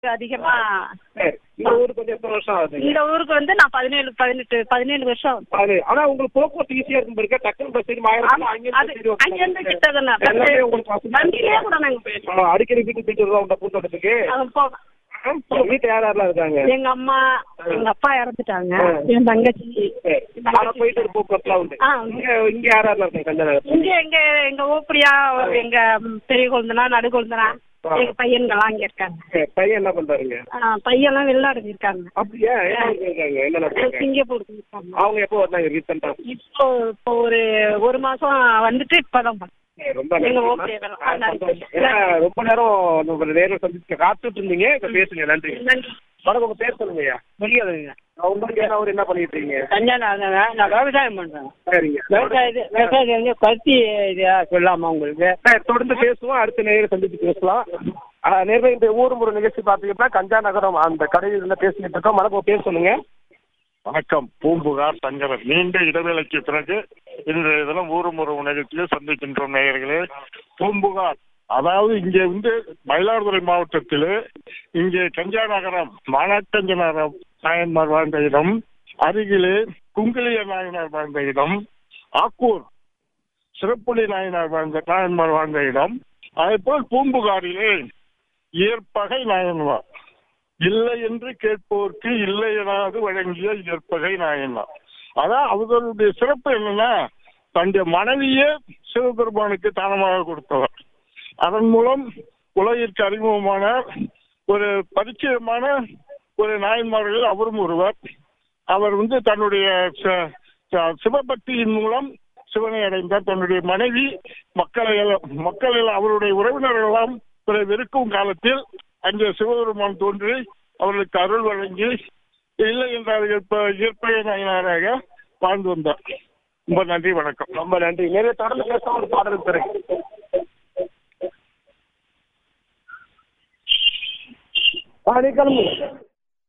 அதிகமா சரி இந்த ஊருக்கு வந்து எத்தனை வருஷம் ஆகுது இந்த ஊருக்கு வந்து நான் பதினேழு பதினெட்டு பதினேழு வருஷம் ஆகுது. அது ஆனா உங்களுக்கு போக்குவரத்து ஈஸியா இருக்கும் பாருங்க டக்குனு பஸ் ஏறி மாயிரம் ஆமா, அது அங்கிருந்து கிட்ட தானே. எல்லாமே உங்களுக்கு வசதி. வண்டியிலே கூட நாங்க போயிடுவோம் ஆ, அடிக்கடி வீட்டுக்கு போயிட்டு வருவோம் உங்க பூந்தோட்டத்துக்கு அது போக உங்க வீட்டுல யார் யாரெல்லாம் இருக்காங்க எங்க அம்மா எங்க அப்பா இறந்துட்டாங்க ஆ. என் தங்கச்சி சரி. ஆனா போயிட்டு ஒரு போக்குவரத்துலாம் உண்டு ஆ, இங்க இங்க யார் யாரெல்லாம் இருக்காங்க கஞ்சா நகர் இங்க எங்க எங்க ஓப்படியா எங்க பெரிய குழந்தனா நடு குழந்தனா ஆ. எங்க பையன்கள்லாம் இங்க இருக்காங்க சரி, பையன் என்ன பண்றாருங்க ஆ, பையன்லாம் வெளிநாடு இருக்காங்க அப்படியா என்ன ஊருக்கு இருக்காங்க என்ன நடக்குங்க சிங்கப்பூர் இருக்காங்க அவங்க எப்போ வந்தாங்க ரீசெண்டா இப்போ இப்போ ஒரு ஒரு மாசம் வந்துட்டு இப்பதான் பண்ணேன். ரொம்ப எங்க நன்றிம்மா. ஓகே வேணும். ஆ, ஆ, நன்றி. சந்தோஷம். ஏன்னா ரொம்ப நேரம் உங்களை நேரில் சந்திச்சு காத்துட்டு இருந்தீங்க இப்ப பேசுங்க நன்றி நன்றி வணக்கம் உங்க பேர் சொல்லுங்கய்யா முடியாதுங்க உங்களுக்கு என்ன அவர் என்ன பண்ணிட்டு இருக்கீங்க கல்யாணம் ஆனவன் நான் விவசாயம் பண்றேன் சரிங்க விவசாயத்து விவசாயத்தை வந்து கருத்தி இதா சொல்லாமா உங்களுக்கு சரி, தொடர்ந்து பேசுவோம் அடுத்த நேரம் சந்திச்சு பேசலாம் நேரில் இந்த ஊர் முறை நிகழ்ச்சி பார்த்தீங்கன்னா கஞ்சா நகரம் அந்த கடையில் இருந்து பேசிக்கிட்டு இருக்கோம் வணக்கம் பேர் சொல்லுங்க வணக்கம் பூம்புகார் சங்கரன் நீண்ட இடைவேளைக்கு பிறகு இன்றைய தினம் ஊருமுறை நிகழ்ச்சியில் சந்திக்கின்றோம் நேயர்களே பூம்புகார் அதாவது இங்கே வந்து மயிலாடுதுறை மாவட்டத்தில் இங்கே கஞ்சா நகரம் மானாக்கஞ்ச நகரம் நாயன்மார் வாழ்ந்த இடம் அருகிலே குங்கிலிய நாயனார் வாழ்ந்த இடம் ஆக்கூர் சிறப்புலி நாயனார் வாழ்ந்த நாயன்மார் வாழ்ந்த இடம் அதேபோல் பூம்புகாரிலே இயற்பகை நாயன்மார் இல்லை என்று கேட்போருக்கு இல்லை எனாது வழங்கிய இயற்பகை நாயன்மார் அதான் அவர்களுடைய சிறப்பு என்னன்னா தன்னுடைய மனைவியே சிவபெருமானுக்கு தானமாக கொடுத்தவர் அதன் மூலம் உலகிற்கு அறிமுகமான ஒரு பரிச்சயமான ஒரு நாயன்மார்கள் அவரும் ஒருவர் அவர் வந்து தன்னுடைய ச- ச- சிவபக்தியின் மூலம் சிவனை அடைந்தார் தன்னுடைய மனைவி மக்களை எல்லாம் மக்கள் எல்லாம் அவருடைய உறவினர்கள் எல்லாம் பிறர் வெறுக்கும் காலத்தில் அங்கே சிவபெருமான் தோன்றி அவர்களுக்கு அருள் வழங்கி இல்லை என்றால் இயற்ப இயற்பய நாயனாராக வாழ்ந்து வந்தார் ரொம்ப நன்றி வணக்கம் ரொம்ப நன்றி நேரில் தொடர்ந்து பேசலாம் ஒரு பாடல் பிறகு ஆ, நீ கிளம்பு